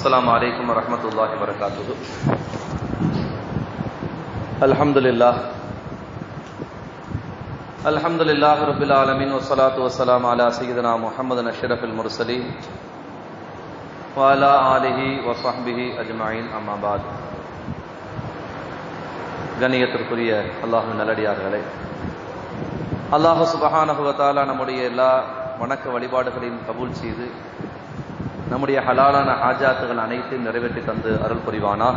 السلام عليكم ورحمة الله وبركاته الحمد لله الحمد لله رب العالمين والصلاة والسلام على سيدنا محمد أشرف المرسلين وعلى آله وصحبه أجمعين أما بعد கண்ணியத்திற்குரிய அல்லாஹு நல்லடியார்களே அல்லாஹு சுபஹானகுவத்தாலா நம்முடைய எல்லா வணக்க வழிபாடுகளையும் கபூல் செய்து நம்முடைய ஹலாலான ஹாஜாத்துகள் அனைத்தையும் நிறைவேற்றி தந்து அருள் புரிவானாக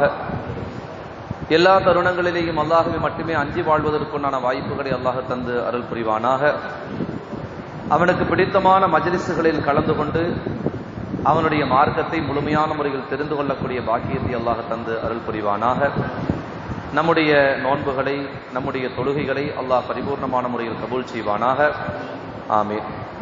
எல்லா தருணங்களிலேயும் அல்லாஹுவை மட்டுமே அஞ்சி வாழ்வதற்குண்டான வாய்ப்புகளை அல்லாஹ் தந்து அருள் புரிவானாக அவனுக்கு பிடித்தமான மஜலிசுகளில் கலந்து கொண்டு அவனுடைய மார்க்கத்தை முழுமையான முறையில் தெரிந்து கொள்ளக்கூடிய பாக்கியத்தை அல்லாஹ் தந்து அருள் புரிவானாக நம்முடைய நோன்புகளை நம்முடைய தொழுகைகளை அல்லாஹ் பரிபூர்ணமான முறையில் கபூல் செய்வானாக ஆமே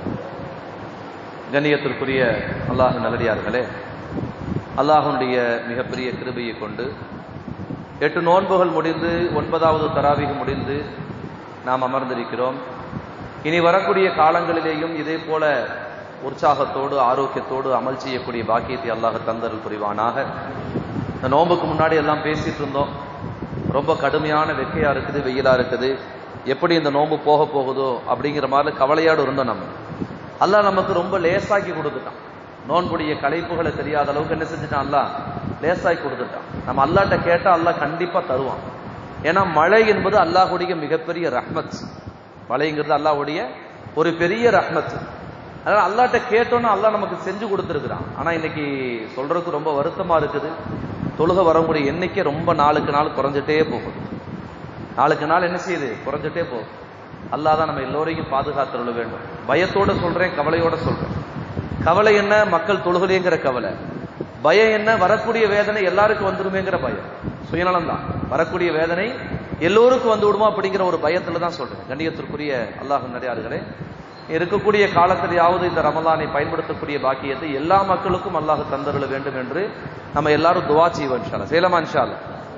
கண்ணியத்திற்குரிய அல்லாஹ் நல்லடியார்களே அல்லாஹனுடைய மிகப்பெரிய கிருபையை கொண்டு எட்டு நோன்புகள் முடிந்து ஒன்பதாவது தராவிக முடிந்து நாம் அமர்ந்திருக்கிறோம் இனி வரக்கூடிய காலங்களிலேயும் இதே போல உற்சாகத்தோடு ஆரோக்கியத்தோடு அமல் செய்யக்கூடிய பாக்கியத்தை அல்லாஹ் தந்தருள் புரிவானாக இந்த நோன்புக்கு முன்னாடி எல்லாம் பேசிட்டு இருந்தோம் ரொம்ப கடுமையான வெக்கையா இருக்குது வெயிலா இருக்குது எப்படி இந்த நோன்பு போக போகுதோ அப்படிங்கிற மாதிரி கவலையோடு இருந்தோம் நம்ம அல்லாஹ் நமக்கு ரொம்ப லேசாக்கி கொடுத்துட்டான் நோன்புடைய கலைப்புகளை தெரியாத அளவுக்கு என்ன செஞ்சுட்டான் அல்ல லேசாக்கி கொடுத்துட்டான் நம்ம அல்லாட்ட கேட்டா அல்லாஹ் கண்டிப்பா தருவான் ஏன்னா மழை என்பது அல்லாஹுடைய மிகப்பெரிய ரஹ்மத் மழைங்கிறது அல்லாஹுடைய ஒரு பெரிய ரஹ்மத் அதனால அல்லாட்ட கேட்டோன்னா அல்லாஹ் நமக்கு செஞ்சு கொடுத்துருக்குறான் ஆனா இன்னைக்கு சொல்றதுக்கு ரொம்ப வருத்தமா இருக்குது தொழுக வரக்கூடிய எண்ணிக்கை ரொம்ப நாளுக்கு நாள் குறைஞ்சிட்டே போகுது நாளுக்கு நாள் என்ன செய்யுது குறைஞ்சிட்டே போகுது அல்லாஹ் தான் நம்ம எல்லோரையும் பாதுகாத்துள்ள வேண்டும் பயத்தோட சொல்றேன் கவலையோட சொல்றேன் கவலை என்ன மக்கள் தொழுகலைங்கிற கவலை பயம் என்ன வரக்கூடிய வேதனை எல்லாருக்கும் வந்துருமேங்கிற பயம் சுயநலம் தான் வரக்கூடிய வேதனை எல்லோருக்கும் வந்து விடுமா அப்படிங்கிற ஒரு பயத்துல தான் சொல்றேன் கண்ணியத்திற்குரிய அல்லாஹ் நடிகார்களே இருக்கக்கூடிய காலத்திலேயாவது இந்த ரமலானை பயன்படுத்தக்கூடிய பாக்கியத்தை எல்லா மக்களுக்கும் அல்லாஹ் தந்தருள வேண்டும் என்று நம்ம எல்லாரும் துவா செய்வோம் இன்ஷால்லா சேலமா இன்ஷால்லா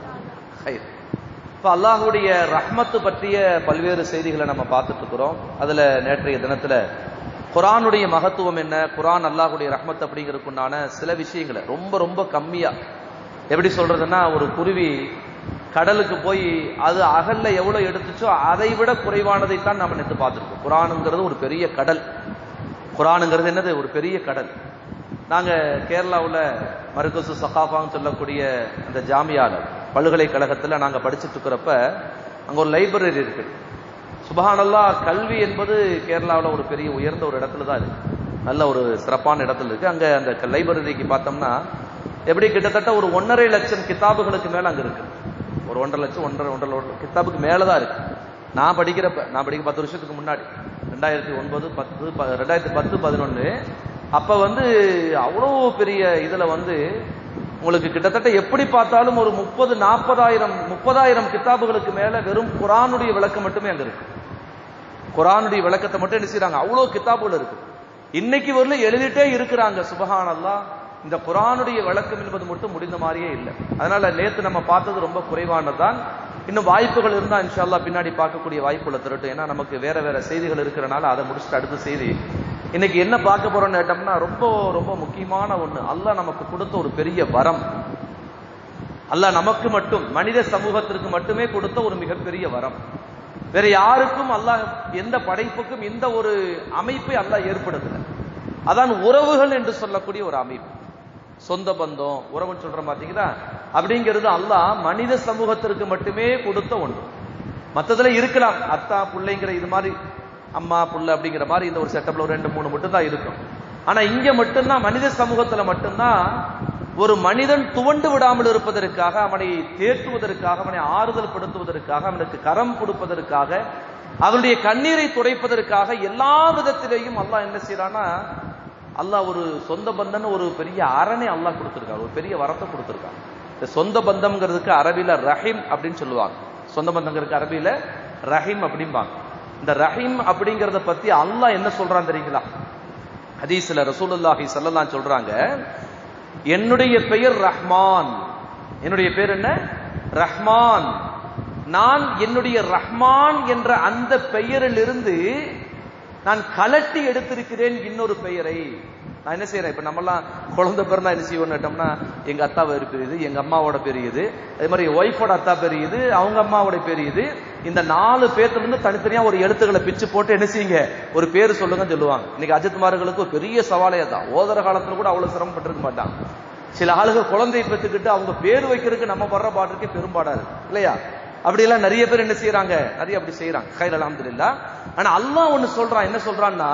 இப்ப அல்லாஹுடைய ரஹ்மத்து பற்றிய பல்வேறு செய்திகளை நம்ம பார்த்துட்டு இருக்கிறோம் அதுல நேற்றைய தினத்துல குரானுடைய மகத்துவம் என்ன குரான் அல்லாஹுடைய ரஹ்மத் அப்படிங்கிறதுக்குண்டான சில விஷயங்களை ரொம்ப ரொம்ப கம்மியா எப்படி சொல்றதுன்னா ஒரு குருவி கடலுக்கு போய் அது அகல்ல எவ்வளவு எடுத்துச்சோ அதை விட குறைவானதை தான் நம்ம நேற்று பார்த்துருக்கோம் குரானுங்கிறது ஒரு பெரிய கடல் குரானுங்கிறது என்னது ஒரு பெரிய கடல் நாங்க கேரளாவில் மருகசு சகாஃபான்னு சொல்லக்கூடிய அந்த ஜாமியால பல்கலைக்கழகத்தில் நாங்க படிச்சுட்டு இருக்கிறப்ப அங்க ஒரு லைப்ரரி இருக்கு சுபஹானல்லா கல்வி என்பது கேரளாவில் ஒரு பெரிய உயர்ந்த ஒரு இடத்துல தான் இருக்கு நல்ல ஒரு சிறப்பான இடத்துல இருக்கு அங்க அந்த லைப்ரரிக்கு பார்த்தோம்னா எப்படி கிட்டத்தட்ட ஒரு ஒன்றரை லட்சம் கிதாபுகளுக்கு மேல அங்க இருக்கு ஒரு ஒன்றரை லட்சம் ஒன்றரை ஒன்றரை கிதாபுக்கு மேலதான் இருக்கு நான் படிக்கிறப்ப நான் படிக்க பத்து வருஷத்துக்கு முன்னாடி ரெண்டாயிரத்தி ஒன்பது பத்து ரெண்டாயிரத்தி பத்து பதினொன்னு அப்ப வந்து அவ்வளோ பெரிய இதுல வந்து உங்களுக்கு கிட்டத்தட்ட எப்படி பார்த்தாலும் ஒரு முப்பது நாற்பதாயிரம் முப்பதாயிரம் கித்தாபுகளுக்கு மேல வெறும் குரானுடைய விளக்கம் மட்டுமே அங்க இருக்கு குரானுடைய விளக்கத்தை மட்டும் என்ன செய்யறாங்க அவ்வளோ கித்தாபுகள் இருக்கு இன்னைக்கு வரல எழுதிட்டே இருக்கிறாங்க சுபஹானல்லா இந்த குரானுடைய விளக்கம் என்பது மட்டும் முடிந்த மாதிரியே இல்லை அதனால நேத்து நம்ம பார்த்தது ரொம்ப குறைவானதுதான் இன்னும் வாய்ப்புகள் இருந்தா இன்ஷால்லா பின்னாடி பார்க்கக்கூடிய வாய்ப்புகளை திரட்டும் ஏன்னா நமக்கு வேற வேற செய்திகள் இருக்கிறனால அதை முடிச்சுட்டு அடுத்த செய்தி இன்னைக்கு என்ன பார்க்க போறோம்னு கேட்டோம்னா ரொம்ப ரொம்ப முக்கியமான ஒண்ணு அல்லாஹ் நமக்கு கொடுத்த ஒரு பெரிய வரம் அல்லாஹ் நமக்கு மட்டும் மனித சமூகத்திற்கு மட்டுமே கொடுத்த ஒரு மிகப்பெரிய வரம் வேற யாருக்கும் அல்லாஹ் எந்த படைப்புக்கும் இந்த ஒரு அமைப்பை அல்லாஹ் ஏற்படுத்தல அதான் உறவுகள் என்று சொல்லக்கூடிய ஒரு அமைப்பு சொந்த பந்தம் உறவுன்னு சொல்ற பாத்தீங்களா அப்படிங்கிறது அல்லாஹ் மனித சமூகத்திற்கு மட்டுமே கொடுத்த ஒன்று மத்ததுல இருக்கலாம் அத்தா பிள்ளைங்கிற இது மாதிரி அம்மா புள்ள அப்படிங்கிற மாதிரி இந்த ஒரு செட்டப்ல ஒரு ரெண்டு மூணு மட்டும் தான் இருக்கும் ஆனா இங்க மட்டும்தான் மனித சமூகத்துல மட்டும்தான் ஒரு மனிதன் துவண்டு விடாமல் இருப்பதற்காக அவனை தேற்றுவதற்காக அவனை ஆறுதல் படுத்துவதற்காக அவனுக்கு கரம் கொடுப்பதற்காக அவனுடைய கண்ணீரை துடைப்பதற்காக எல்லா விதத்திலேயும் அல்லாஹ் என்ன செய்யறான்னா அல்லாஹ் ஒரு சொந்த பந்தன் ஒரு பெரிய அரணை அல்லாஹ் கொடுத்திருக்காரு ஒரு பெரிய வரத்தை கொடுத்திருக்காங்க இந்த சொந்த பந்தம்ங்கிறதுக்கு அரபில ரஹீம் அப்படின்னு சொல்லுவாங்க சொந்த பந்தங்கிறதுக்கு அரபில ரஹீம் அப்படிம்பாங்க இந்த ரஹீம் அப்படிங்கறத பத்தி அல்லாஹ் என்ன சொல்றான் தெரியுங்களா ஹதீஸ்ல ரசூலுல்லாஹி ஸல்லல்லாஹு சொல்றாங்க என்னுடைய பெயர் ரஹ்மான் என்னுடைய பேர் என்ன ரஹ்மான் நான் என்னுடைய ரஹ்மான் என்ற அந்த பெயரிலிருந்து நான் கலட்டி எடுத்திருக்கிறேன் இன்னொரு பெயரை நான் என்ன செய்யறேன் இப்ப நம்மலாம் குழந்தை பிறந்தா என்ன செய்வோம்னுட்டோம்னா எங்க அத்தா பேர் பெரியுது எங்க அம்மாவோட பெரியுது அதே மாதிரி ஒய்ஃபோட அத்தா பெரியுது அவங்க அம்மாவோட பெரியுது இந்த நாலு பேர்த்துல இருந்து தனித்தனியா ஒரு எழுத்துக்களை பிச்சு போட்டு என்ன செய்யுங்க ஒரு பேர் சொல்லுங்க சொல்லுவாங்க இன்னைக்கு அஜித்மார்களுக்கு ஒரு பெரிய சவாலே தான் ஓதர காலத்துல கூட அவ்வளவு சிரமப்பட்டிருக்க மாட்டாங்க சில ஆளுங்க குழந்தையை பெற்றுக்கிட்டு அவங்க பேர் வைக்கிறதுக்கு நம்ம படுற பாட்டுக்கே பெரும்பாடா இருக்கு இல்லையா அப்படி எல்லாம் நிறைய பேர் என்ன செய்யறாங்க நிறைய அப்படி செய்யறாங்க கையில் அலமதுல்லா ஆனா அல்லாஹ் ஒண்ணு சொல்றான் என்ன சொல்றான்னா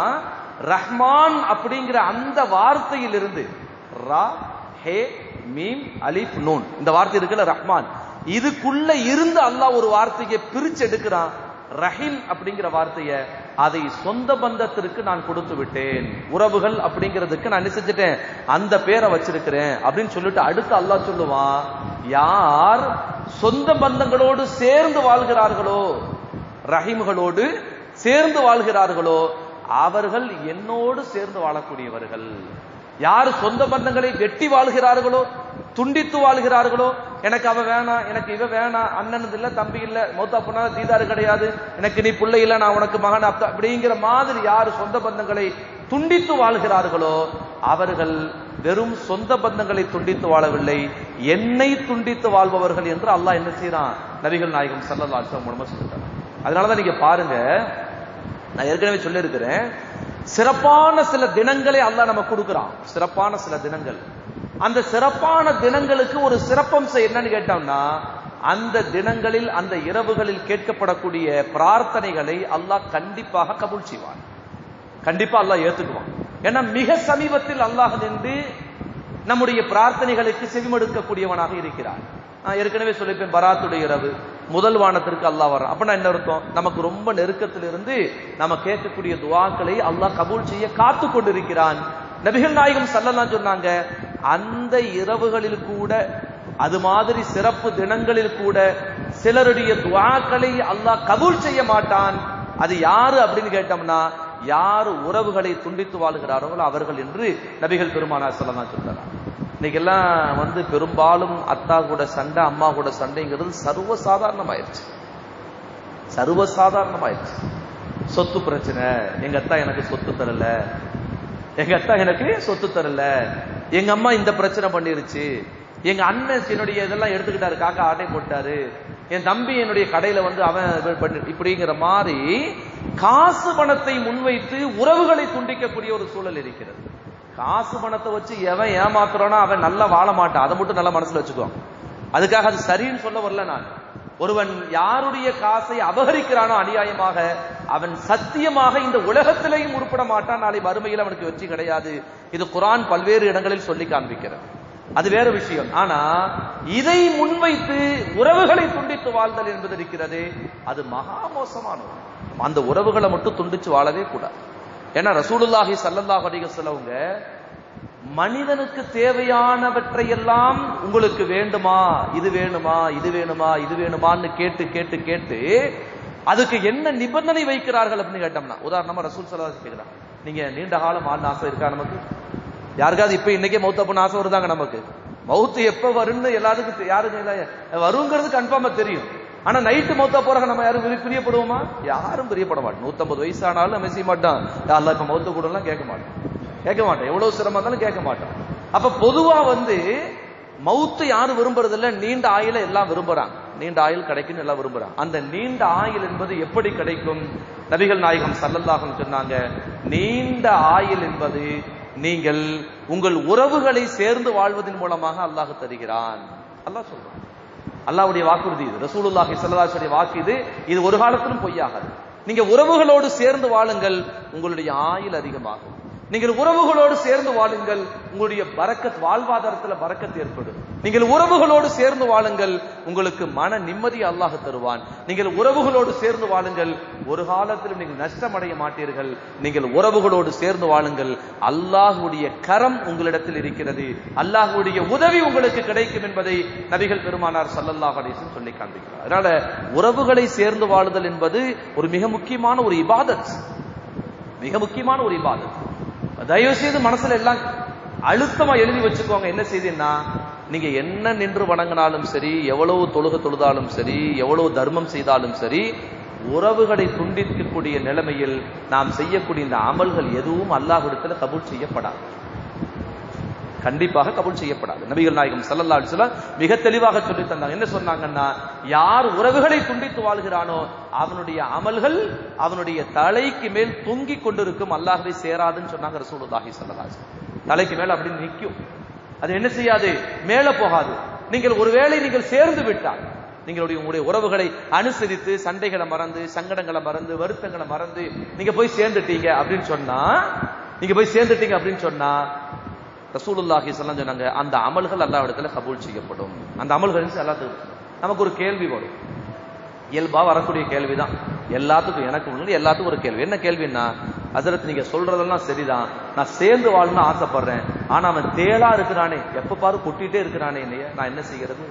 ரஹ்மான் அப்படிங்கிற அந்த வார்த்தையிலிருந்து ரா ஹே மீம் அலிஃப் நூன் இந்த வார்த்தை இருக்குல்ல ரஹ்மான் இதுக்குள்ள இருந்து அல்லாஹ் ஒரு வார்த்தையை பிரிச்சு எடுக்கிறான் ரஹீம் அப்படிங்கிற வார்த்தைய அதை சொந்த பந்தத்திற்கு நான் கொடுத்து விட்டேன் உறவுகள் அப்படிங்கிறதுக்கு நான் என்ன செஞ்சுட்டேன் அந்த பேரை வச்சிருக்கிறேன் அப்படின்னு சொல்லிட்டு அடுத்து அல்லாஹ் சொல்லுவான் யார் சொந்த பந்தங்களோடு சேர்ந்து வாழ்கிறார்களோ ரஹீம்களோடு சேர்ந்து வாழ்கிறார்களோ அவர்கள் என்னோடு சேர்ந்து வாழக்கூடியவர்கள் யார் சொந்த பந்தங்களை வெட்டி வாழ்கிறார்களோ துண்டித்து வாழ்கிறார்களோ எனக்கு அவ வேணாம் எனக்கு இவ வேணாம் அண்ணன் இல்ல தம்பி இல்ல மௌத்தா பொண்ணா தீதாரு கிடையாது எனக்கு நீ பிள்ளை இல்ல நான் உனக்கு மகன் அப்பா அப்படிங்கிற மாதிரி யார் சொந்த பந்தங்களை துண்டித்து வாழ்கிறார்களோ அவர்கள் வெறும் சொந்த பந்தங்களை துண்டித்து வாழவில்லை என்னை துண்டித்து வாழ்பவர்கள் என்று அல்லாஹ் என்ன செய்யறான் நபிகள் நாயகம் சல்லல்லா அலிஸ்லாம் மூலமா சொல்லிட்டாங்க அதனாலதான் நீங்க பாருங்க நான் ஏற்கனவே சொல்லியிருக்கிறேன் சிறப்பான சில தினங்களை அல்லாஹ் நம்ம கொடுக்கிறான் சிறப்பான சில தினங்கள் அந்த சிறப்பான தினங்களுக்கு ஒரு சிறப்பம்சம் என்னன்னு கேட்டோம்னா அந்த தினங்களில் அந்த இரவுகளில் கேட்கப்படக்கூடிய பிரார்த்தனைகளை அல்லாஹ் கண்டிப்பாக கபூல் செய்வான் கண்டிப்பா அல்லாஹ் ஏத்துக்குவான் ஏன்னா மிக சமீபத்தில் அல்லாஹ் நின்று நம்முடைய பிரார்த்தனைகளுக்கு செவிமடுக்கக்கூடியவனாக இருக்கிறான் நான் ஏற்கனவே சொல்லிப்பேன் பராத்துடைய இரவு முதல் வானத்திற்கு அல்லாஹ் வர்றான் அப்படின்னா என்ன அர்த்தம் நமக்கு ரொம்ப நெருக்கத்தில் இருந்து நம்ம கேட்கக்கூடிய துவாக்களை அல்லாஹ் கபூல் செய்ய காத்து கொண்டிருக்கிறான் நபிகள் நாயகம் சல்லலாம் சொன்னாங்க அந்த இரவுகளில் கூட அது மாதிரி சிறப்பு தினங்களில் கூட சிலருடைய துவாக்களை அல்லாஹ் கபூல் செய்ய மாட்டான் அது யாரு அப்படின்னு கேட்டோம்னா யார் உறவுகளை துண்டித்து வாழ்கிறார்களோ அவர்கள் என்று நபிகள் பெருமானார் சொல்லலாம் சொல்றாங்க இன்னைக்கெல்லாம் வந்து பெரும்பாலும் அத்தா கூட சண்டை அம்மா கூட சண்டைங்கிறது சர்வ சாதாரணமாயிருச்சு சர்வ சாதாரணமாயிருச்சு சொத்து பிரச்சனை எங்க அத்தா எனக்கு சொத்து தரல எங்க அத்தா எனக்கு சொத்து தரல எங்க அம்மா இந்த பிரச்சனை பண்ணிருச்சு எங்க அண்ணன் என்னுடைய இதெல்லாம் எடுத்துக்கிட்டாரு காக்கா ஆட்டை போட்டாரு என் தம்பி என்னுடைய கடையில வந்து அவன் பண்ணி இப்படிங்கிற மாதிரி காசு பணத்தை முன்வைத்து உறவுகளை துண்டிக்கக்கூடிய ஒரு சூழல் இருக்கிறது காசு பணத்தை வச்சு எவன் ஏமாத்துறானோ அவன் நல்லா வாழ மாட்டான் அதை மட்டும் நல்லா மனசுல வச்சுக்கோ அதுக்காக அது சரின்னு சொல்ல வரல நான் ஒருவன் யாருடைய காசை அபகரிக்கிறானோ அநியாயமாக அவன் சத்தியமாக இந்த உலகத்திலேயும் உருப்பட மாட்டான் நாளை வறுமையில் அவனுக்கு வெற்றி கிடையாது இது குரான் பல்வேறு இடங்களில் சொல்லி காண்பிக்கிறது அது வேற விஷயம் ஆனா இதை முன்வைத்து உறவுகளை துண்டித்து வாழ்தல் என்பது இருக்கிறது அது மகா மோசமான அந்த உறவுகளை மட்டும் துண்டிச்சு வாழவே கூடாது ஏன்னா ரசூலுல்லாஹி சல்லல்லாஹு அலைஹி வஸல்லம்ங்க மனிதனுக்கு தேவையானவற்றையெல்லாம் உங்களுக்கு வேண்டுமா இது வேணுமா இது வேணுமா இது வேணுமான்னு கேட்டு கேட்டு கேட்டு அதுக்கு என்ன நிபந்தனை வைக்கிறார்கள் அப்படின்னு கேட்டோம்னா உதாரணமா ரசூல் சல்லா கேட்கிறான் நீங்க நீண்ட காலம் ஆள் ஆசை இருக்கா நமக்கு யாருக்காவது இப்ப இன்னைக்கே மௌத்த பண்ண ஆசை வருதாங்க நமக்கு மௌத்து எப்ப வரும்னு எல்லாத்துக்கும் யாருக்கு வருங்கிறது கன்ஃபார்மா தெரியும் ஆனா நைட்டு மௌத்தா போறாங்க நம்ம யாரும் பிரியப்படுவோமா யாரும் பிரியப்பட மாட்டோம் நூத்தம்பது வயசு ஆனாலும் நம்ம செய்ய மாட்டோம் யாரெல்லாம் இப்ப மௌத்த கூட எல்லாம் கேட்க மாட்டோம் கேட்க மாட்டோம் எவ்வளவு சிரமம் இருந்தாலும் கேட்க மாட்டோம் அப்ப பொதுவா வந்து மௌத்து யாரும் விரும்புறது இல்ல நீண்ட ஆயுள எல்லாம் விரும்புறாங்க நீண்ட ஆயுள் கிடைக்கும்னு எல்லாம் விரும்புறாங்க அந்த நீண்ட ஆயுள் என்பது எப்படி கிடைக்கும் நபிகள் நாயகம் சல்லல்லாஹம் சொன்னாங்க நீண்ட ஆயுள் என்பது நீங்கள் உங்கள் உறவுகளை சேர்ந்து வாழ்வதன் மூலமாக அல்லாஹ் தருகிறான் அல்லாஹ் சொல்றான் அல்லாவுடைய வாக்குறுதி இது ரசூலுல்லாஹி ஸல்லல்லாஹு வாக்கு இது இது ஒரு காலத்திலும் பொய்யாகாது நீங்க உறவுகளோடு சேர்ந்து வாழுங்கள் உங்களுடைய ஆயுள் அதிகமாகும் நீங்கள் உறவுகளோடு சேர்ந்து வாழுங்கள் உங்களுடைய பரக்கத் வாழ்வாதாரத்துல பரக்கத் ஏற்படும் நீங்கள் உறவுகளோடு சேர்ந்து வாழுங்கள் உங்களுக்கு மன நிம்மதி அல்லாஹ் தருவான் நீங்கள் உறவுகளோடு சேர்ந்து வாழுங்கள் ஒரு காலத்திலும் நீங்கள் நஷ்டம் அடைய மாட்டீர்கள் நீங்கள் உறவுகளோடு சேர்ந்து வாழுங்கள் அல்லாஹுடைய கரம் உங்களிடத்தில் இருக்கிறது அல்லாஹுடைய உதவி உங்களுக்கு கிடைக்கும் என்பதை நபிகள் பெருமானார் சல்லல்லாஹ் அலிசன் சொல்லி காண்பிக்கிறார் அதனால உறவுகளை சேர்ந்து வாழுதல் என்பது ஒரு மிக முக்கியமான ஒரு இபாதத் மிக முக்கியமான ஒரு இபாதத் தயவு செய்து மனசுல எல்லாம் அழுத்தமா எழுதி வச்சுக்கோங்க என்ன செய்தின்னா நீங்க என்ன நின்று வணங்கினாலும் சரி எவ்வளவு தொழுக தொழுதாலும் சரி எவ்வளவு தர்மம் செய்தாலும் சரி உறவுகளை துண்டிக்கக்கூடிய நிலைமையில் நாம் செய்யக்கூடிய இந்த அமல்கள் எதுவும் அல்லாஹிடத்துல கபூல் செய்யப்படாது கண்டிப்பாக கபூல் செய்யப்படாது நபிகள் நாயகம் ஸல்லல்லாஹு அலைஹி வஸல்லம் மிக தெளிவாக சொல்லி தந்தாங்க என்ன சொன்னாங்கன்னா யார் உறவுகளை துண்டித்து வாழ்கிறானோ அவனுடைய அமல்கள் அவனுடைய தலைக்கு மேல் தொங்கிக் கொண்டிருக்கும் அல்லாஹ்வை சேராதுன்னு சொன்னாங்க ரசூலுல்லாஹி ஸல்லல்லாஹு அலைஹி வஸல்லம் தலைக்கு மேல அப்படி நிற்கும் அது என்ன செய்யாது மேல போகாது நீங்கள் ஒருவேளை நீங்கள் சேர்ந்து விட்டால் நீங்களுடைய உங்களுடைய உறவுகளை அனுசரித்து சண்டைகளை மறந்து சங்கடங்களை மறந்து வருத்தங்களை மறந்து நீங்க போய் சேர்ந்துட்டீங்க அப்படின்னு சொன்னா நீங்க போய் சேர்ந்துட்டீங்க அப்படின்னு சொன்னா ரசூலுல்லாஹி ஸல்லல்லாஹு சொன்னாங்க அந்த அமல்கள் அல்லாஹ் இடத்துல கபூல் செய்யப்படும் அந்த அமல்கள் எல்லாத்துக்கும் நமக்கு ஒரு கேள்வி வரும் இயல்பா வரக்கூடிய கேள்விதான் எல்லாத்துக்கும் எனக்கு முன்னாடி எல்லாத்துக்கும் ஒரு கேள்வி என்ன கேள்வின்னா ஹசரத் நீங்க சொல்றதெல்லாம் சரிதான் நான் சேர்ந்து வாழணும்னு ஆசைப்படுறேன் ஆனா அவன் தேளா இருக்கிறானே எப்ப பாரு கொட்டிட்டே இருக்கிறானே என்னைய நான் என்ன செய்யறது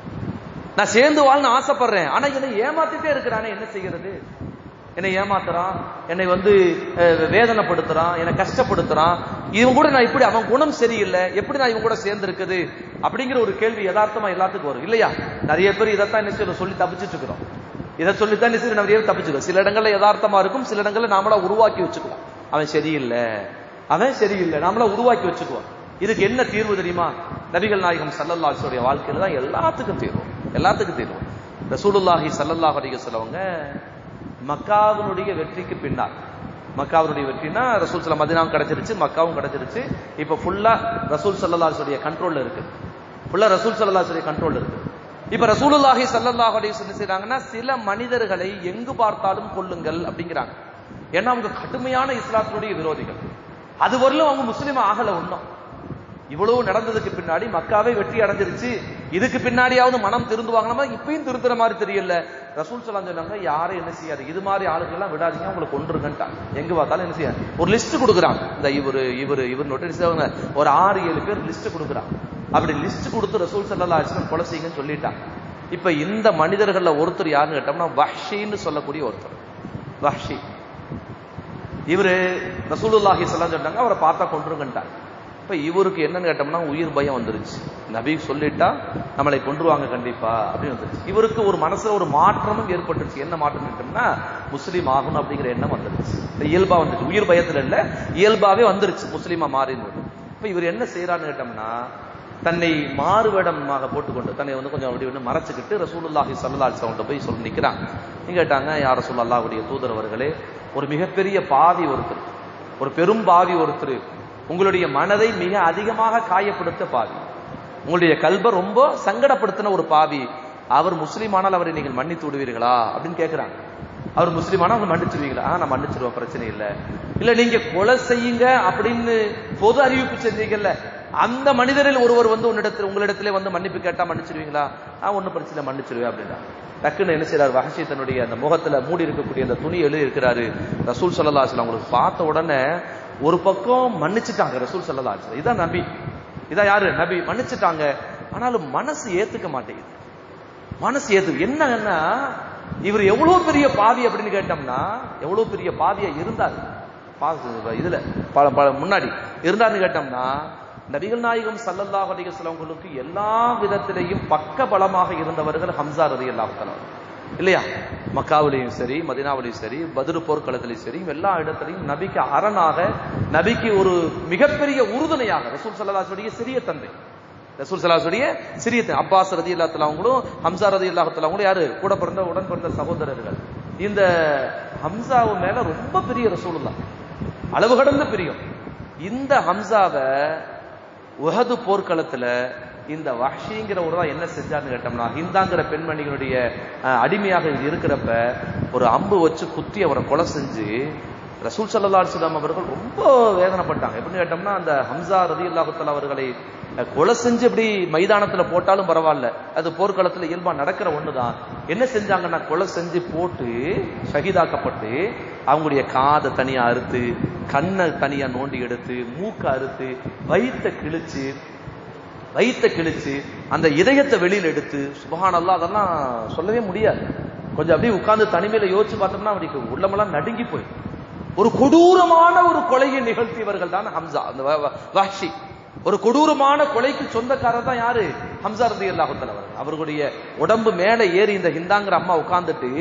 நான் சேர்ந்து வாழணும்னு ஆசைப்படுறேன் ஆனா என்னை ஏமாத்திட்டே இருக்கிறானே என்ன செய்யறது என்னை ஏமாத்துறான் என்னை வந்து அஹ், வேதனைப்படுத்துறான் என்னை கஷ்டப்படுத்துறான் இவன் கூட நான் இப்படி அவன் குணம் சரியில்லை எப்படி நான் இவன் கூட சேர்ந்து இருக்குது அப்படிங்கிற ஒரு கேள்வி யதார்த்தமா எல்லாத்துக்கும் வரும் இல்லையா நிறைய பேர் இதைத்தான் என்ன செய்யணும் சொல்லி தப்பிச்சிட்டு இருக்கிறோம் இதை சொல்லித்தான் என்ன செய்யணும் நிறைய பேர் தப்பிச்சுக்கிறோம் சில இடங்கள்ல யதார்த்தமா இருக்கும் சில இடங்கள்ல நாமளா உருவாக்கி வச்சுக்குவோம் அவன் சரியில்லை அவன் சரியில்லை நாமளா உருவாக்கி வச்சுக்குவோம் இதுக்கு என்ன தீர்வு தெரியுமா நபிகள் நாயகம் ஸல்லல்லாஹு அலைஹி வஸல்லம் வாழ்க்கையில தான் எல்லாத்துக்கும் தீர்வு எல்லாத்துக்கும் தீர்வு ரசூலுல்லாஹி ஸல்லல்லாஹு அலைஹி வஸல்லவங்க மக்காவினுடைய வெற்றிக்கு பின்னால் மக்காவினுடைய வெற்றினா ரசூல் சல்லா மதினாவும் கிடைச்சிருச்சு மக்காவும் கிடைச்சிருச்சு இப்ப ஃபுல்லா ரசூல் சல்லல்லாஹுடைய கண்ட்ரோல்ல இருக்கு ஃபுல்லா ரசூல் சல்லல்லாஹுடைய கண்ட்ரோல் இருக்கு இப்ப ரசூலுல்லாஹி ஸல்லல்லாஹு அலைஹி வஸல்லம் செய்றாங்கன்னா சில மனிதர்களை எங்கு பார்த்தாலும் கொல்லுங்கள் அப்படிங்கிறாங்க ஏன்னா அவங்க கடுமையான இஸ்லாத்தினுடைய விரோதிகள் அது வரலும் அவங்க முஸ்லீம் ஆகல ஒண்ணும் இவ்வளவு நடந்ததுக்கு பின்னாடி மக்காவே வெற்றி அடைஞ்சிருச்சு இதுக்கு பின்னாடியாவது மனம் திருந்துவாங்கன்னா இப்பயும் திருந்துற மாதிரி தெரியல ரசூல் சலாம் சொன்னாங்க யாரும் என்ன செய்யாது இது மாதிரி ஆளுகள் எல்லாம் விடாதீங்க உங்களை கொண்டுருங்கன்ட்டாங்க எங்க பார்த்தாலும் என்ன செய்யாது ஒரு லிஸ்ட் கொடுக்குறாங்க இந்த இவரு இவரு இவர் நோட்டீஸ் ஒரு ஆறு ஏழு பேர் லிஸ்ட் கொடுக்குறாங்க அப்படி லிஸ்ட் கொடுத்து ரசூல் சல்லா அலிஸ்லாம் கொலை செய்யுங்கன்னு சொல்லிட்டாங்க இப்ப இந்த மனிதர்கள்ல ஒருத்தர் யாருன்னு கேட்டோம்னா வஹ்ஷின்னு சொல்லக்கூடிய ஒருத்தர் வஹ்ஷி இவரு ரசூலுல்லாஹி ஸல்லல்லாஹு சொன்னாங்க அவரை பார்த்தா கொன்றுங்கன்ட்டாங்க இப்ப இவருக்கு என்னன்னு கேட்டோம்னா உயிர் பயம் வந்துருச்சு நபி சொல்லிட்டா நம்மளை கொன்றுவாங்க கண்டிப்பா அப்படின்னு வந்துருச்சு இவருக்கு ஒரு மனசுல ஒரு மாற்றமும் ஏற்பட்டுருச்சு என்ன மாற்றம் கேட்டோம்னா முஸ்லீம் ஆகணும் அப்படிங்கிற எண்ணம் வந்துருச்சு இந்த இயல்பா வந்துருச்சு உயிர் பயத்துல இல்ல இயல்பாவே வந்துருச்சு முஸ்லீமா மாறினது இப்ப இவர் என்ன செய்யறான்னு கேட்டோம்னா தன்னை மாறுவேடமாக போட்டுக்கொண்டு தன்னை வந்து கொஞ்சம் அப்படி வந்து மறைச்சுக்கிட்டு ரசூலுல்லாஹி ஸல்லல்லாஹு அலைஹி வஸல்லம் போய் சொல்லி நிக்கிறாங்க நீங்க கேட்டாங்க யார் ரசூல் அல்லாஹ்வுடைய தூதர் அவர்களே ஒரு மிகப்பெரிய பாவி ஒருத்தர் ஒரு பெரும் பாவி ஒருத்தர் உங்களுடைய மனதை மிக அதிகமாக காயப்படுத்த பாவி உங்களுடைய கல்ப ரொம்ப சங்கடப்படுத்தின ஒரு பாவி அவர் முஸ்லீமானால் அவரை நீங்கள் மன்னித்து விடுவீர்களா அப்படின்னு கேட்கிறாங்க அவர் முஸ்லீமானா அவங்க மன்னிச்சிருவீங்களா ஆ நான் மன்னிச்சிருவேன் பிரச்சனை இல்ல இல்ல நீங்க கொலை செய்யுங்க அப்படின்னு பொது அறிவிப்பு செஞ்சீங்கல்ல அந்த மனிதரில் ஒருவர் வந்து உன்னிடத்தில் உங்களிடத்திலே வந்து மன்னிப்பு கேட்டா மன்னிச்சிருவீங்களா ஆ ஒன்னும் பிரச்சனை இல்ல, மன்னிச்சிருவேன் அப்படின்னா டக்குன்னு என்ன செய்றாரு வஹஷி தன்னுடைய அந்த முகத்துல மூடி இருக்கக்கூடிய அந்த துணி எழுதி இருக்கிறாரு ரசூல் சல்லல்லாஹு அலைஹி வஸல்லம் உங்களுக்கு பார்த்த உடனே ஒரு பக்கம் மன்னிச்சுட்டாங்க ரசூல் சல்லல்லாஹு அலைஹி வஸல்லம் இதான் நபி இதான் யாரு நபி மன்னிச்சுட்டாங்க ஆனாலும் மனசு ஏத்துக்க மாட்டேங்குது மனசு ஏத்து என்னன்னா இவர் எவ்வளவு பெரிய பாவி அப்படின்னு கேட்டோம்னா எவ்வளவு பெரிய பாவியா இருந்தார் பா- இதுல பல பல முன்னாடி இருந்தார்னு கேட்டோம்னா நபிகள் நாயகம் ஸல்லல்லாஹு அலைஹி வஸல்லம்களுக்கு எல்லா விதத்திலையும் பக்க பலமாக இருந்தவர்கள் ஹம்சா ரலியல்லாஹு தஆலா இல்லையா மக்காவிலையும் சரி மதினாவிலையும் சரி பத்ரு போர்க்களத்திலையும் சரி எல்லா இடத்திலையும் நபிக்கு அரணாக நபிக்கு ஒரு மிகப்பெரிய உறுதுணையாக ரசூல் ஸல்லல்லாஹு சிறிய தந்தை ரசூல் சலாசுடைய சிறிய தந்தை. அப்பாஸ் ரதி அல்லாத்தலாவங்களும் ஹம்சா ரதி அல்லாஹத்தலாவங்களும் யாரு கூட பிறந்த உடன் பிறந்த சகோதரர்கள் இந்த ஹம்சாவு மேல ரொம்ப பெரிய ரசூலுல்லா அளவு கடந்த பிரியம் இந்த ஹம்சாவை உஹது போர்க்களத்துல இந்த வஹ்ஷிங்கிற ஒரு தான் என்ன செஞ்சான்னு கேட்டோம்னா ஹிந்தாங்கிற பெண்மணிகளுடைய அஹ், அடிமையாக இருக்கிறப்ப ஒரு அம்பு வச்சு குத்தி அவரை கொலை செஞ்சு ரசூல் சல்லா அலுவலாம் அவர்கள் ரொம்ப வேதனைப்பட்டாங்க எப்படின்னு கேட்டோம்னா அந்த ஹம்சா ரதி அல்லாஹுத்தலா அவர்களை அஹ், கொலை செஞ்சு இப்படி மைதானத்துல போட்டாலும் பரவாயில்ல அது போர்க்களத்துல இயல்பா நடக்கிற ஒண்ணுதான் என்ன செஞ்சாங்கன்னா கொலை செஞ்சு போட்டு ஷஹீதாக்கப்பட்டு அவங்களுடைய காதை தனியா அறுத்து கண்ணை தனியா நோண்டி எடுத்து மூக்கை அறுத்து வயித்தை கிழிச்சு வயித்தை கிழிச்சு அந்த இதயத்தை வெளியில எடுத்து சுபஹானல்லாஹ் அதெல்லாம் சொல்லவே முடியாது கொஞ்சம் அப்படியே உட்கார்ந்து தனிமையில யோசிச்சு பார்த்தோம்னா அவருக்கு உள்ளமெல்லாம் நடுங்கி போயிடும் ஒரு கொடூரமான ஒரு கொலையை நிகழ்த்தியவர்கள் தான் ஹம்சா அந்த வ- வ- வஹ்ஷி ஒரு கொடூரமான கொலைக்கு சொந்தக்காரர் தான் யாரு ஹம்சா ரதி அல்லாஹுத்தல் அவர்கள் அவர்களுடைய உடம்பு மேல ஏறி இந்த ஹிந்தாங்கிற அம்மா உட்கார்ந்துட்டு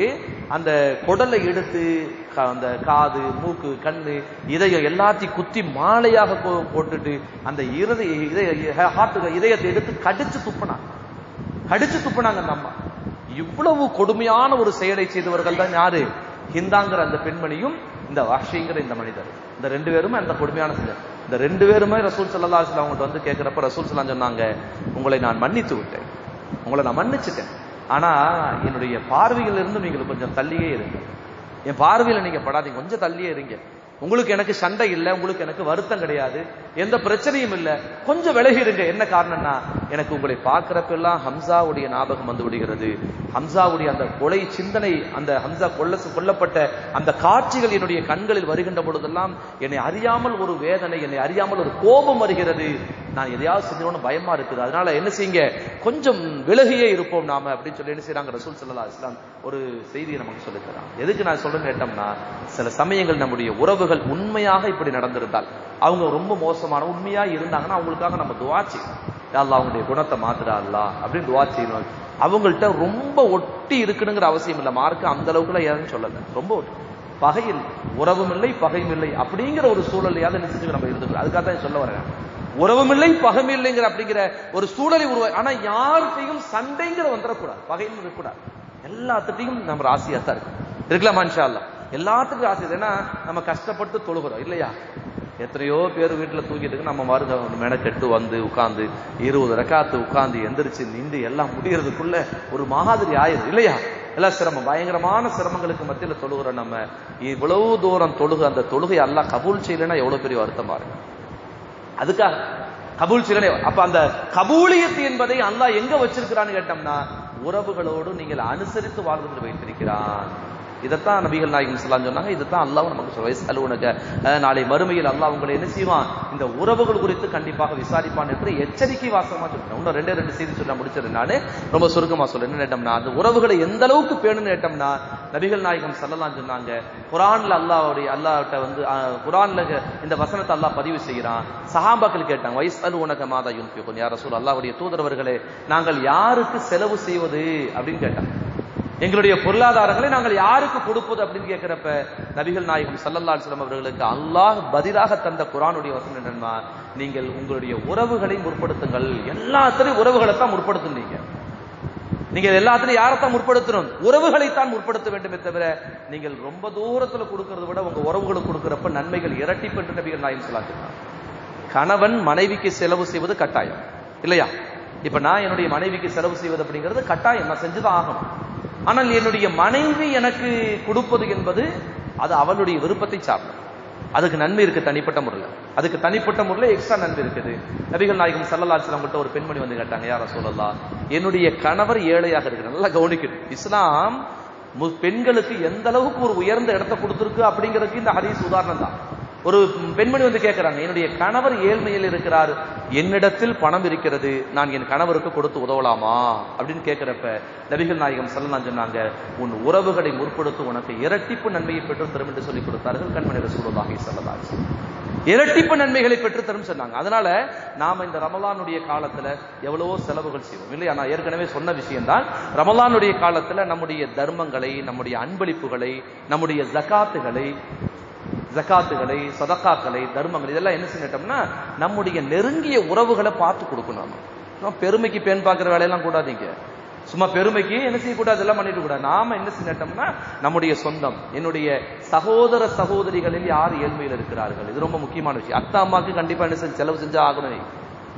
அந்த குடலை எடுத்து க- அந்த காது மூக்கு கண்ணு இதயம் எல்லாத்தையும் குத்தி மாலையாக போ- போட்டுட்டு அந்த இருதய இதய ஹார்ட்டுக்கு இதயத்தை எடுத்து கடிச்சு துப்புனாங்க கடிச்சு துப்புனாங்க அந்த அம்மா இவ்வளவு கொடுமையான ஒரு செயலை செய்தவர்கள் தான் யாரு ஹிந்தாங்கிற அந்த பெண்மணியும் இந்த வாஷிங்கிற இந்த மனிதர் இந்த ரெண்டு பேருமே அந்த கொடுமையான செஞ்சர் இந்த ரெண்டு பேருமே ரசூல் சல்லா அலிஸ்லாம் அவங்கள்ட்ட வந்து கேட்கிறப்ப ரசூல் சல்லாம் சொன்னாங்க உங்களை நான் மன்னித்து விட்டேன் உங்களை நான் மன்னிச்சிட்டேன் ஆனா என்னுடைய பார்வையில இருந்து நீங்கள் கொஞ்சம் தள்ளியே இருங்க என் பார்வையில நீங்க படாதீங்க கொஞ்சம் தள்ளியே இருங்க உங்களுக்கு எனக்கு சண்டை இல்லை உங்களுக்கு எனக்கு வருத்தம் கிடையாது எந்த பிரச்சனையும் இல்லை கொஞ்சம் விலகி இருங்க என்ன காரணம்னா எனக்கு உங்களை பார்க்கிறப்ப எல்லாம் ஹம்சாவுடைய ஞாபகம் வந்து விடுகிறது ஹம்சாவுடைய அந்த கொலை சிந்தனை அந்த ஹம்சா கொல்ல கொல்லப்பட்ட அந்த காட்சிகள் என்னுடைய கண்களில் வருகின்ற பொழுதெல்லாம் என்னை அறியாமல் ஒரு வேதனை என்னை அறியாமல் ஒரு கோபம் வருகிறது நான் எதையாவது செஞ்சோன்னு பயமா இருக்குது அதனால என்ன செய்யுங்க கொஞ்சம் விலகியே இருப்போம் நாம அப்படின்னு சொல்லி என்ன செய்றாங்க ரசூல் ஸல்லல்லாஹு அலைஹி வஸல்லம் ஒரு செய்தியை நமக்கு சொல்லித் தராங்க எதுக்கு நான் சொல்றேன்னு கேட்டோம்னா சில சமயங்கள் நம்முடைய உறவுகள் உண்மையாக இப்படி நடந்திருந்தால் அவங்க ரொம்ப மோசமான உண்மையா இருந்தாங்கன்னா அவங்களுக்காக நம்ம துவா செய்யணும் யா அல்லாஹ் அவங்களுடைய குணத்தை மாத்துடா அல்லாஹ் அப்படின்னு துவா செய்யணும் அவங்கள்ட்ட ரொம்ப ஒட்டி இருக்கணுங்கிற அவசியம் இல்லை மார்க்கு அந்த அளவுக்குலாம் ஏதுன்னு சொல்லல ரொம்ப ஒட்டி பகையில் உறவும் இல்லை பகையும் இல்லை அப்படிங்கிற ஒரு சூழலையாவது என்ன செஞ்சு நம்ம இருந்துக்கிறோம் அதுக்காக தான் சொல்ல வரேன் உறவும் இல்லை பகம் இல்லைங்கிற அப்படிங்கிற ஒரு சூழலை உருவா ஆனா யார்கிட்டையும் சண்டைங்கிற வந்துடக்கூடாது பகைன்னு இருக்கக்கூடாது எல்லாத்துட்டையும் நம்ம ராசியா தான் இருக்கும் இருக்கலாம் இன்ஷா அல்லாஹ் எல்லாத்துக்கும் ராசி இருக்கு. ஏன்னா நம்ம கஷ்டப்பட்டு தொழுகிறோம் இல்லையா எத்தனையோ பேர் வீட்டுல தூங்கிட்டு இருக்கு நம்ம மருக மெனக்கெட்டு வந்து உட்கார்ந்து இருபது ரக்காத்து உட்கார்ந்து எந்திரிச்சு நின்று எல்லாம் முடியறதுக்குள்ள ஒரு மாதிரி ஆயுது இல்லையா எல்லாம் சிரமம் பயங்கரமான சிரமங்களுக்கு மத்தியில தொழுகிறோம் நம்ம இவ்வளவு தூரம் தொழுக அந்த தொழுகை எல்லாம் கபூல் செய்யலைன்னா எவ்வளவு பெரிய வருத்தமா இருக்கு அதுக்காக கபூல் சிலனை அப்ப அந்த கபூலியத்து என்பதை அல்லாஹ் எங்க வச்சிருக்கிறான்னு கேட்டோம்னா உறவுகளோடு நீங்கள் அனுசரித்து வாழ்வதில் வைத்திருக்கிறான் இதைத்தான் நபிகள் நாயகம் ஸல்லல்லாஹு சொன்னாங்க இதைத்தான் அல்லாஹ் நமக்கு சொல்ல வயசு நாளை மறுமையில் அல்லாஹ் உங்களை என்ன செய்வான் இந்த உறவுகள் குறித்து கண்டிப்பாக விசாரிப்பான் என்று எச்சரிக்கை வாசகமா சொல்றேன் இன்னும் ரெண்டே ரெண்டு செய்தி சொல்ல முடிச்சிருந்தேன் நானு ரொம்ப சுருக்கமா சொல்றேன் என்ன கேட்டோம்னா அந்த உறவுகளை எந்த அளவுக்கு பேணுன்னு கேட்டோம்னா நபிகள் நாயகம் ஸல்லல்லாஹு சொன்னாங்க குர்ஆன்ல அல்லாஹ்வுடைய அல்லாஹ்ட்ட வந்து அஹ், குர்ஆன்ல இந்த வசனத்தை அல்லாஹ் பதிவு செய்கிறான் சஹாபாக்கள் கேட்டாங்க வயசு உனக்கு மாதா யுன்ஃபிகுன் யார் ரசூல் அல்லாஹ்வுடைய தூதரவர்களே நாங்கள் யாருக்கு செலவு செய்வது அப்படின்னு கேட்டாங்க எங்களுடைய பொருளாதாரங்களை நாங்கள் யாருக்கு கொடுப்பது அப்படின்னு கேட்கிறப்ப நபிகள் நாயகம் ஸல்லல்லாஹு அலைஹி வஸல்லம் அவர்களுக்கு அல்லாஹ் பதிலாக தந்த குர்ஆனுடைய வசனம் என்னன்னா நீங்கள் உங்களுடைய உறவுகளை முற்படுத்துங்கள் எல்லாத்திலையும் உறவுகளை தான் முற்படுத்துனீங்க நீங்க எல்லாத்திலையும் யாரைத்தான் முற்படுத்தணும் உறவுகளைத்தான் முற்படுத்த வேண்டுமே தவிர நீங்கள் ரொம்ப தூரத்துல கொடுக்கறத விட உங்க உறவுகளுக்கு கொடுக்கறப்ப நன்மைகள் இரட்டிப்பு என்று நபிகள் நாயகம் சொல்லாங்க கணவன் மனைவிக்கு செலவு செய்வது கட்டாயம் இல்லையா இப்ப நான் என்னுடைய மனைவிக்கு செலவு செய்வது அப்படிங்கிறது கட்டாயம் நான் செஞ்சுதான் ஆகணும் ஆனால் என்னுடைய மனைவி எனக்கு கொடுப்பது என்பது அது அவளுடைய விருப்பத்தை சார்ந்தது அதுக்கு நன்மை இருக்கு தனிப்பட்ட முறையில் அதுக்கு தனிப்பட்ட முறையில் எக்ஸ்ட்ரா நன்மை இருக்குது நபிகள் நாயகம் ஸல்லல்லாஹு அலைஹி வஸல்லம் ஒரு பெண்மணி வந்து கேட்டாங்க யார சொல்லலாம் என்னுடைய கணவர் ஏழையாக இருக்கிறார் நல்லா கவனிக்கணும் இஸ்லாம் மு- பெண்களுக்கு எந்த அளவுக்கு ஒரு உயர்ந்த இடத்தை கொடுத்திருக்கு அப்படிங்கிறதுக்கு இந்த ஹதீஸ் உதாரணம் தான் ஒரு பெண்மணி வந்து கேட்கிறாங்க என்னுடைய கணவர் ஏழ்மையில் இருக்கிறார் என்னிடத்தில் பணம் இருக்கிறது நான் என் கணவருக்கு கொடுத்து உதவலாமா அப்படின்னு கேட்கிறப்ப நபிகள் நாயகம் ஸல்லல்லாஹு சொன்னாங்க உன் உறவுகளை முற்படுத்த உனக்கு இரட்டிப்பு நன்மையை பெற்று தரும் என்று சொல்லி கொடுத்தார்கள் கண்மணி ரசூலுல்லாஹி ஸல்லல்லாஹு அலைஹி வஸல்லம். இரட்டிப்பு நன்மைகளை பெற்று தரும் சொன்னாங்க அதனால நாம இந்த ரமலானுடைய காலத்துல எவ்வளவோ செலவுகள் செய்வோம் இல்லையா நான் ஏற்கனவே சொன்ன விஷயம்தான் ரமலானுடைய காலத்துல நம்முடைய தர்மங்களை நம்முடைய அன்பளிப்புகளை நம்முடைய ஜகாத்துகளை ஜகாத்துகளை சதக்காக்களை தர்மங்கள் இதெல்லாம் என்ன செஞ்சிட்டோம்னா நம்முடைய நெருங்கிய உறவுகளை பார்த்து கொடுக்கணும் நாம. சும்மா பெருமைக்கு பெண் பார்க்குற வேலையெல்லாம் கூடாதீங்க சும்மா பெருமைக்கு என்ன செய்யக்கூடாது இதெல்லாம் பண்ணிட்டு கூடாது நாம என்ன செஞ்சிட்டோம்னா நம்முடைய சொந்தம் என்னுடைய சகோதர சகோதரிகளில் யார் ஏழ்மையில் இருக்கிறார்கள் இது ரொம்ப முக்கியமான விஷயம் அத்தா அம்மாவுக்கு கண்டிப்பா என்ன செஞ்சு செலவு செஞ்சா ஆகணும் நீ.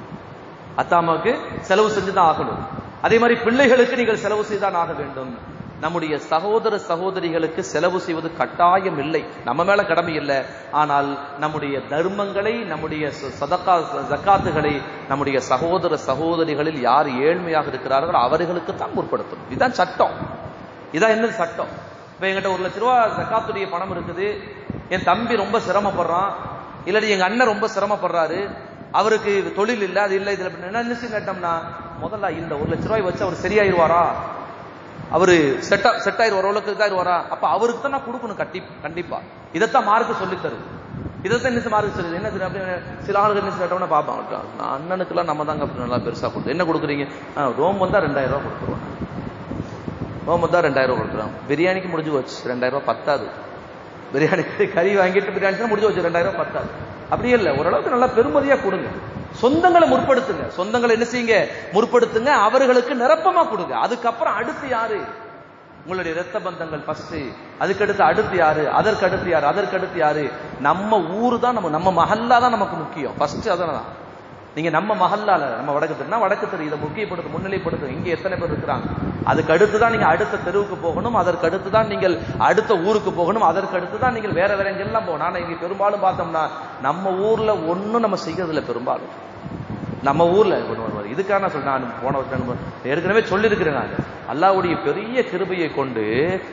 அத்தா அம்மாவுக்கு செலவு செஞ்சுதான் ஆகணும் அதே மாதிரி பிள்ளைகளுக்கு நீங்கள் செலவு செய்தான் ஆக வேண்டும் நம்முடைய சகோதர சகோதரிகளுக்கு செலவு செய்வது கட்டாயம் இல்லை நம்ம மேல கடமை இல்லை ஆனால் நம்முடைய தர்மங்களை நம்முடைய ச- சதக்கா ஜக்காத்துகளை நம்முடைய சகோதர சகோதரிகளில் யார் ஏழ்மையாக இருக்கிறார்களோ அவர்களுக்கு தான் முற்படுத்தணும் இதுதான் சட்டம் இதான் என்ன சட்டம் இப்ப என்கிட்ட ஒரு லட்ச ரூபா ஜக்காத்துடைய பணம் இருக்குது என் தம்பி ரொம்ப சிரமப்படுறான் இல்லாட்டி எங்க அண்ணன் ரொம்ப சிரமப்படுறாரு அவருக்கு தொழில் இல்ல அது இல்ல இதுல அப்படி என்ன நினைச்சு கேட்டோம்னா முதல்ல இந்த ஒரு லட்ச ரூபாய் வச்சு அவர் சரியாயிருவாரா அவரு செட் செட் ஆயிருவார் ஓரளவுக்கு இதாயிருவாரா அப்ப அவருக்கு தான் நான் கொடுக்கணும் கட்டி கண்டிப்பா இதைத்தான் மார்க்கு சொல்லி தருது இதைத்தான் என்ன மார்க்கு சொல்லுது என்ன சரி அப்படி சில ஆளுகள் என்ன கேட்டோம்னா பார்ப்பாங்க நான் அண்ணனுக்குலாம் நம்ம தாங்க அப்படி நல்லா பெருசா கொடுத்து என்ன கொடுக்குறீங்க ஆ, ரோம் வந்தா ரெண்டாயிரம் ரூபாய் கொடுத்துருவோம் முகமது தான் ரெண்டாயிரம் ரூபாய் கொடுக்குறான் பிரியாணிக்கு முடிஞ்சு போச்சு ரெண்டாயிரம் ரூபாய் பத்தாது பிரியாணி கறி வாங்கிட்டு பிரியாணி தான் முடிஞ்சு போச்சு ரெண்டாயிரம் ரூபாய் பத்தாது அப்படியே இல்லை ஓரளவுக்கு நல்லா பெருமதியா கொடுங்க சொந்தங்களை முற்படுத்துங்க சொந்தங்களை என்ன செய்யுங்க முற்படுத்துங்க அவர்களுக்கு நிரப்பமா கொடுங்க அதுக்கப்புறம் அடுத்து யாரு உங்களுடைய இரத்த பந்தங்கள் ஃபர்ஸ்ட் அதுக்கடுத்து அடுத்து யாரு அதற்கு அடுத்து யாரு அதற்கு அடுத்து யாரு நம்ம ஊரு தான் நம்ம நம்ம மஹல்லா தான் நமக்கு முக்கியம் ஃபர்ஸ்ட் அதனால நீங்க நம்ம மஹல்லால நம்ம வடக்கு தெருனா வடக்கு தெரு இதை முக்கியப்படுத்து முன்னிலைப்படுத்தும் இங்க எத்தனை பேர் இருக்கிறாங்க அதுக்கு அடுத்து தான் நீங்க அடுத்த தெருவுக்கு போகணும் அதற்கு அடுத்து தான் நீங்கள் அடுத்த ஊருக்கு போகணும் அதற்கு அடுத்து தான் நீங்கள் வேற வேற எங்கெல்லாம் போகணும் ஆனா இங்க பெரும்பாலும் பார்த்தோம்னா நம்ம ஊர்ல ஒண்ணும் நம்ம செய்யறது இல்ல பெரும்பாலும் நம்ம ஊர்ல கொண்டு வருவார் இதுக்காக நான் சொல்றேன் நான் போன வருஷம் ஏற்கனவே சொல்லியிருக்கிறேன் நான் அல்லாவுடைய பெரிய கிருபையை கொண்டு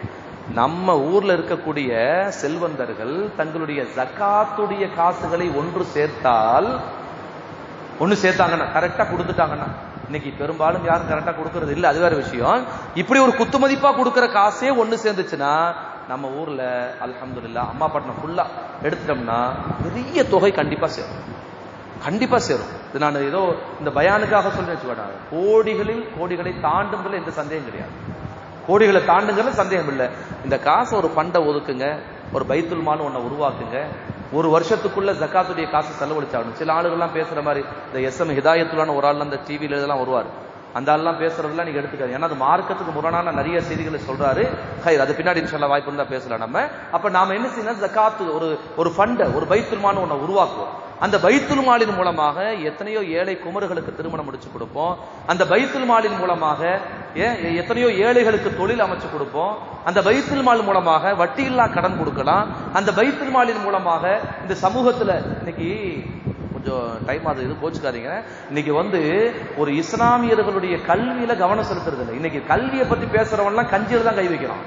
நம்ம ஊர்ல இருக்கக்கூடிய செல்வந்தர்கள் தங்களுடைய ஜக்காத்துடைய காசுகளை ஒன்று சேர்த்தால் ஒண்ணு சேர்த்தாங்கன்னா கரெக்டா கொடுத்துட்டாங்கன்னா இன்னைக்கு பெரும்பாலும் யாரும் கரெக்டா கொடுக்கறது இல்ல அது வேற விஷயம் இப்படி ஒரு குத்துமதிப்பா கொடுக்கிற காசே ஒண்ணு சேர்ந்துச்சுன்னா நம்ம ஊர்ல அல்ஹம்துலில்லாஹ் அம்மா பட்டணம் ஃபுல்லா எடுத்துட்டோம்னா பெரிய தொகை கண்டிப்பா சேரும் கண்டிப்பா சேரும் இது நான் ஏதோ இந்த பயானுக்காக சொல்றேன் வச்சுக்கோங்க கோடிகளில் கோடிகளை தாண்டுங்கிறதுல எந்த சந்தேகம் கிடையாது கோடிகளை தாண்டுங்கிறது சந்தேகம் இல்லை இந்த காசை ஒரு பண்டை ஒதுக்குங்க ஒரு பைத்துல் மால் ஒன்றை உருவாக்குங்க ஒரு வருஷத்துக்குள்ள ஜக்காத்துடைய காசு செலவழிச்சாகணும் சில ஆளுகள்லாம் பேசுற மாதிரி இந்த எஸ் எம் ஹிதாயத்துலான ஒரு ஆள் அந்த டிவியில இதெல்லாம் வருவார் அந்த ஆள்லாம் பேசுறதெல்லாம் நீங்க எடுத்துக்காது ஏன்னா அது மார்க்கத்துக்கு முரணான நிறைய செய்திகளை சொல்றாரு ஹைர் அது பின்னாடி இன்ஷால்லா வாய்ப்பு இருந்தா பேசலாம் நம்ம அப்ப நாம என்ன செய்யணும் ஜக்காத்து ஒரு ஒரு ஃபண்டை ஒரு பைத்துல்மான்னு ஒன்றை உருவாக்குவோம் அந்த பைத்துல் மாலின் மூலமாக எத்தனையோ ஏழை குமர்களுக்கு திருமணம் முடிச்சு கொடுப்போம் அந்த பைத்துல் மாலின் மூலமாக ஏன் எத்தனையோ ஏழைகளுக்கு தொழில் அமைச்சு கொடுப்போம் அந்த பைத்துல் மால் மூலமாக வட்டியில்லா கடன் கொடுக்கலாம் அந்த பைத்துல் மாலின் மூலமாக இந்த சமூகத்துல இன்னைக்கு கொஞ்சம் டைம் அது இது கோச்சுக்காதீங்க இன்னைக்கு வந்து ஒரு இஸ்லாமியர்களுடைய கல்வியில கவனம் செலுத்துறது இல்லை இன்னைக்கு கல்வியை பத்தி பேசுறவன்லாம் கஞ்சியில தான் கை வைக்கிறான்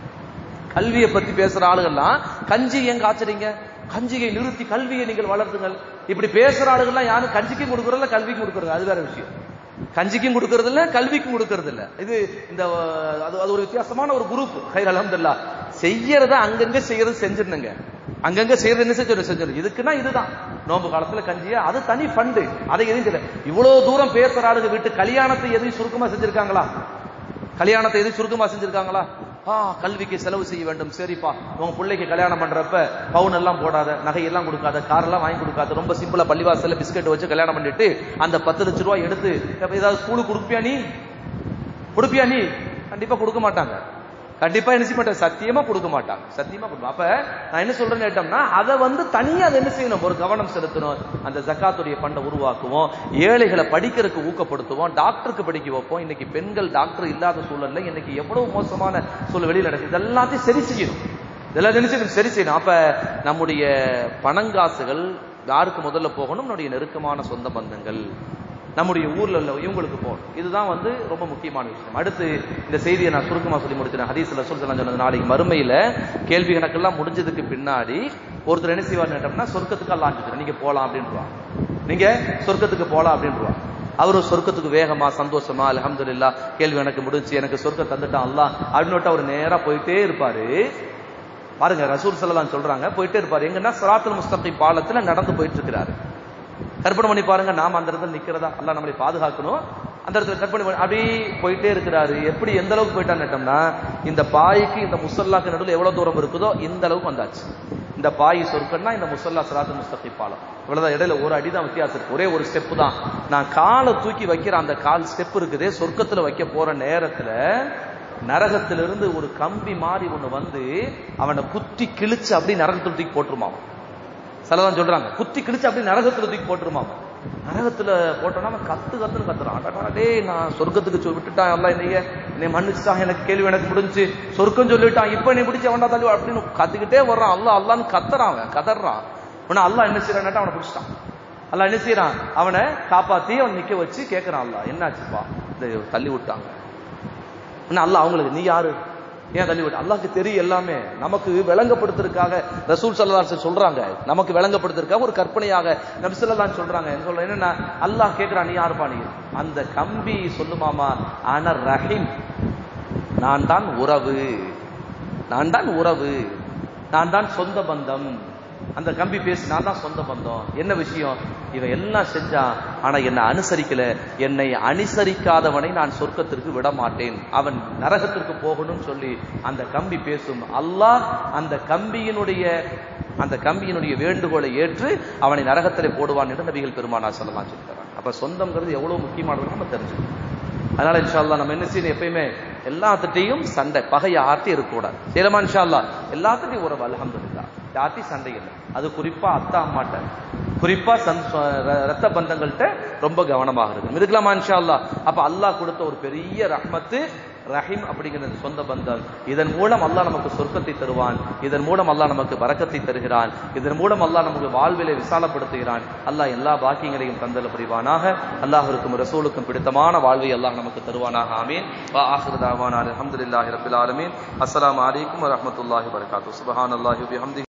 கல்வியை பத்தி பேசுற ஆளுகள்லாம் கஞ்சி ஏன் காய்ச்சறீங்க கஞ்சியை நிறுத்தி கல்வியை நீங்கள் வளர்த்துங்கள் இப்படி பேசுற ஆளுகள்லாம் யாரும் கஞ்சிக்கும் கொடுக்கறதில்ல கல்விக்கும் கொடுக்கறது அது வேற விஷயம் கஞ்சிக்கும் கொடுக்கறது இல்ல கல்விக்கும் கொடுக்கறது இல்ல இது இந்த அது அது ஒரு வித்தியாசமான ஒரு குரூப் ஹைர் அலமதுல்லா செய்யறத அங்கங்க செய்யறது செஞ்சிருந்துங்க அங்கங்க செய்யறது என்ன செஞ்சு செஞ்சிடும் இதுக்குன்னா இதுதான் நோம்பு காலத்துல கஞ்சியா அது தனி ஃபண்டு அதை எதுவும் தெரியல இவ்வளவு தூரம் பேசுற ஆளுங்க வீட்டு கல்யாணத்தை எதையும் சுருக்கமா செஞ்சிருக்காங்களா கல்யாணத்தை எதுவும் சுருக்கமா செஞ்சிருக்காங்களா ஆ கல்விக்கு செலவு செய்ய வேண்டும் சரிப்பா உங்க பிள்ளைக்கு கல்யாணம் பண்றப்ப பவுன் எல்லாம் போடாத நகை எல்லாம் கொடுக்காத கார் எல்லாம் வாங்கி கொடுக்காத ரொம்ப சிம்பிளா பள்ளிவாசல்ல பிஸ்கட் வச்சு கல்யாணம் பண்ணிட்டு அந்த பத்து லட்ச ரூபாய் எடுத்து ஏதாவது ஸ்கூலுக்கு கொடுப்பியா நீ கொடுப்பியா நீ கண்டிப்பா கொடுக்க மாட்டாங்க கண்டிப்பா என்ன செய்ய மாட்டாங்க சத்தியமா கொடுக்க மாட்டாங்க சத்தியமா கொடுக்க அப்ப நான் என்ன சொல்றேன்னு கேட்டோம்னா அதை வந்து தனியா அதை என்ன செய்யணும் ஒரு கவனம் செலுத்தணும் அந்த ஜக்காத்துடைய பண்டை உருவாக்குவோம் ஏழைகளை படிக்கிறதுக்கு ஊக்கப்படுத்துவோம் டாக்டருக்கு படிக்க வைப்போம் இன்னைக்கு பெண்கள் டாக்டர் இல்லாத சூழல்ல இன்னைக்கு எவ்வளவு மோசமான சூழல் வெளியில் நடக்குது இதெல்லாத்தையும் சரி செய்யணும் இதெல்லாம் நினைச்சு சரி செய்யணும் அப்ப நம்முடைய பணங்காசுகள் யாருக்கு முதல்ல போகணும் நம்முடைய நெருக்கமான சொந்த பந்தங்கள் நம்முடைய ஊர்ல உள்ள இவங்களுக்கு போகணும் இதுதான் வந்து ரொம்ப முக்கியமான விஷயம் அடுத்து இந்த செய்தியை நான் சுருக்கமா சொல்லி முடிச்சிட்டேன் ஹதீஸ்ல சொல்லி சொன்னது நாளைக்கு மறுமையில கேள்வி கணக்கெல்லாம் முடிஞ்சதுக்கு பின்னாடி ஒருத்தர் என்ன செய்வார் கேட்டோம்னா சொர்க்கத்துக்கு எல்லாம் நீங்க போலாம் அப்படின்றாங்க நீங்க சொர்க்கத்துக்கு போலாம் அப்படின்றாங்க அவரும் சொர்க்கத்துக்கு வேகமா சந்தோஷமா அலமதுல்லா கேள்வி எனக்கு முடிஞ்சு எனக்கு சொர்க்கம் தந்துட்டான் அல்லா அப்படின்னு அவர் நேரா போயிட்டே இருப்பாரு பாருங்க ரசூல் சல்லாம் சொல்றாங்க போயிட்டே இருப்பாரு எங்கன்னா சராத்துல் முஸ்தகிம் பாலத்துல நடந்து போயிட்டு இருக்கிறாரு கற்பனை பண்ணி பாருங்க நாம அந்த இடத்துல நிக்கிறதா அல்ல நம்மளை பாதுகாக்கணும் அந்த இடத்துல கற்பனை பண்ணி அப்படியே போயிட்டே இருக்கிறாரு எப்படி எந்த அளவுக்கு போயிட்டான்னு கேட்டோம்னா இந்த பாய்க்கு இந்த முசல்லாக்கு நடுவில் எவ்வளவு தூரம் இருக்குதோ இந்த அளவுக்கு வந்தாச்சு இந்த பாய் சொற்கன்னா இந்த முசல்லா சராத்து முஸ்தகி பாலம் இவ்வளவுதான் இடையில ஒரு அடிதான் வித்தியாசம் இருக்கு ஒரே ஒரு ஸ்டெப் தான் நான் காலை தூக்கி வைக்கிற அந்த கால் ஸ்டெப் இருக்குதே சொர்க்கத்துல வைக்க போற நேரத்துல நரகத்திலிருந்து ஒரு கம்பி மாதிரி ஒண்ணு வந்து அவனை குத்தி கிழிச்சு அப்படி நரகத்துல தூக்கி போட்டுருமாம் சிலதான் சொல்றாங்க குத்தி கிழிச்சு அப்படி நரகத்துல தூக்கி போட்டுருமாம் நரகத்துல போட்டோம்னா அவன் கத்து கத்துன்னு கத்துறான் டே நான் சொர்க்கத்துக்கு சொல் விட்டுட்டான் எல்லாம் என்னைய என்னை மன்னிச்சுட்டான் எனக்கு கேள்வி எனக்கு முடிஞ்சு சொர்க்கம் சொல்லிட்டான் இப்ப நீ பிடிச்சி அவனா தள்ளி அப்படின்னு கத்துக்கிட்டே வர்றான் அல்லா அல்லான்னு கத்துறான் அவன் கதறான் உடனே அல்லா என்ன செய்யறான் அவனை பிடிச்சிட்டான் அல்லா என்ன செய்யறான் அவனை காப்பாத்தி அவன் நிக்க வச்சு கேட்கறான் அல்லா என்னாச்சுப்பா இந்த தள்ளி விட்டாங்க அல்ல அவங்களுக்கு நீ யாரு ஏன் தள்ளி விட்டு அல்லாஹ்க்கு தெரியும் எல்லாமே நமக்கு விளங்கப்படுத்துறதுக்காக ரசூல் சல்லல்லாஹு சொல்றாங்க நமக்கு விளங்கப்படுத்துறதுக்காக ஒரு கற்பனையாக நபி ஸல்லல்லாஹு சொல்றாங்க என்ன சொல்ற என்னன்னா அல்லாஹ் கேக்குறான் நீ யாருப்பா நீ அந்த கம்பி சொல்லுமாமா அன ரஹீம் நான் தான் உறவு நான் தான் உறவு நான் தான் சொந்த பந்தம் அந்த கம்பி பேசி நான் தான் சொந்த பந்தம் என்ன விஷயம் இவன் எல்லாம் செஞ்சான் ஆனா என்னை அனுசரிக்கல என்னை அனுசரிக்காதவனை நான் சொர்க்கத்திற்கு விட மாட்டேன் அவன் நரகத்திற்கு போகணும்னு சொல்லி அந்த கம்பி பேசும் அல்லாஹ் அந்த கம்பியினுடைய அந்த கம்பியினுடைய வேண்டுகோளை ஏற்று அவனை நரகத்திலே போடுவான் என்று நபிகள் பெருமானா சொல்லலாம் சொல்லித்தராங்க அப்ப சொந்தம்ங்கிறது எவ்வளவு முக்கியமானது நம்ம தெரிஞ்சுக்கணும் அதனால இன்ஷால்லா நம்ம என்ன செய்யணும் எப்பயுமே எல்லாத்திட்டையும் சண்டை பகையை ஆட்டி இருக்கக்கூடாது சேலமா இன்ஷால்லா எல்லாத்திட்டையும் உறவு அல்ஹம்துலில்லாஹ் யார்ட்டி சண்டை இல்லை அது குறிப்பா அத்தா அம்மாட்ட குறிப்பா சந் ர- ரத்த பந்தங்கள்கிட்ட ரொம்ப கவனமாக இருக்கும் இருக்கலாமா இன்ஷா அல்லாஹ் அப்ப அல்லாஹ் கொடுத்த ஒரு பெரிய ரஹ்மத்து ரஹீம் அப்படிங்கிற இந்த சொந்த பந்தம் இதன் மூலம் அல்லாஹ் நமக்கு சொர்க்கத்தை தருவான் இதன் மூலம் அல்லாஹ் நமக்கு வரக்கத்தை தருகிறான் இதன் மூலம் அல்லாஹ் நமக்கு வாழ்விலை விசாலப்படுத்துகிறான் அல்லாஹ் எல்லா பாக்கியங்களையும் தந்தல் புரிவானாக அல்லாஹ்விற்கும் ரசூலுக்கும் பிடித்தமான வாழ்வை அல்லாஹ் நமக்கு தருவானாக ஆமீன் வா ஆஹிரு தாவானா அல்ஹம்துலில்லாஹி ரப்பில் ஆலமீன் அஸ்ஸலாமு அலைக்கும் வரஹ்மத்துல்லாஹி வபரகாத்துஹு சுப்ஹானல்லாஹி வபிஹம்திஹி